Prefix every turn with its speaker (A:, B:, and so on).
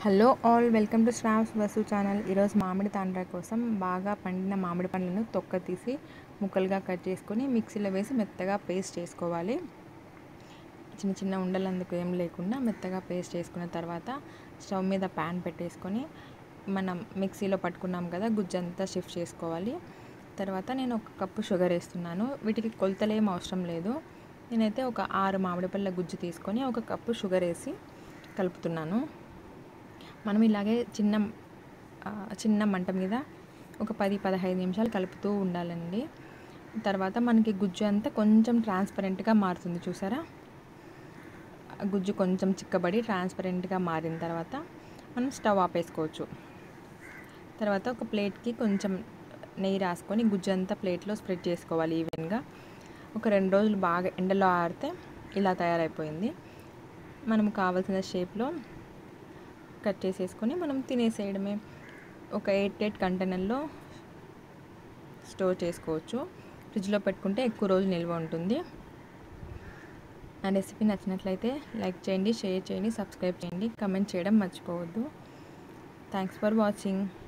A: hello all welcome to Sravs Vasu channel ఈరోజు మామిడి తాండ్ర కోసం బాగా పండిన మామిడి పండ్లను తొక్క తీసి ముక్కలుగా కట్ చేసుకొని మిక్సీలో వేసి మెత్తగా పేస్ట్ చేసుకోవాలి చిన్న చిన్న ఉండలు అందుకు ఏం లేకుండా మెత్తగా పేస్ట్ చేసుకున్న తర్వాత స్టవ్ మీద ప్యాన్ పెట్టేసుకొని మనం మిక్సీలో పట్టుకున్నాం కదా గుజ్జంతా షిఫ్ట్ చేసుకోవాలి తర్వాత నేను ఒక కప్పు షుగర్ వేస్తున్నాను వీటికి కొలతలేం అవసరం లేదు నేనైతే ఒక ఆరు మామిడి పళ్ళ గుజ్జు తీసుకొని ఒక కప్పు షుగర్ వేసి కలుపుతున్నాను మనం ఇలాగే చిన్న ఆ, చిన్న మంట మీద ఒక పది పదహైదు నిమిషాలు కలుపుతూ ఉండాలండి తర్వాత మనకి గుజ్జు అంతా కొంచెం ట్రాన్స్పరెంట్గా మారుతుంది చూసారా ఆ గుజ్జు కొంచెం చిక్కబడి ట్రాన్స్పరెంట్గా మారిన తర్వాత మనం స్టవ్ ఆపేసుకోవచ్చు తర్వాత ఒక ప్లేట్కి కొంచెం నెయ్యి రాసుకొని గుజ్జు అంతా ప్లేట్లో స్ప్రెడ్ చేసుకోవాలి ఈవెన్గా ఒక రెండు రోజులు బాగా ఎండలో ఆరితే ఇలా తయారైపోయింది మనం కావాల్సిన షేప్లో కట్ చేసేసుకొని మనం తినేసేయడమే ఒక ఎయిట్ ఎయిట్ కంటైనర్లో స్టోర్ చేసుకోవచ్చు ఫ్రిడ్జ్లో పెట్టుకుంటే ఎక్కువ రోజులు నిల్వ ఉంటుంది నా రెసిపీ నచ్చినట్లయితే లైక్ చేయండి షేర్ చేయండి సబ్స్క్రైబ్ చేయండి కమెంట్ చేయడం మర్చిపోవద్దు థ్యాంక్స్ ఫర్ వాచింగ్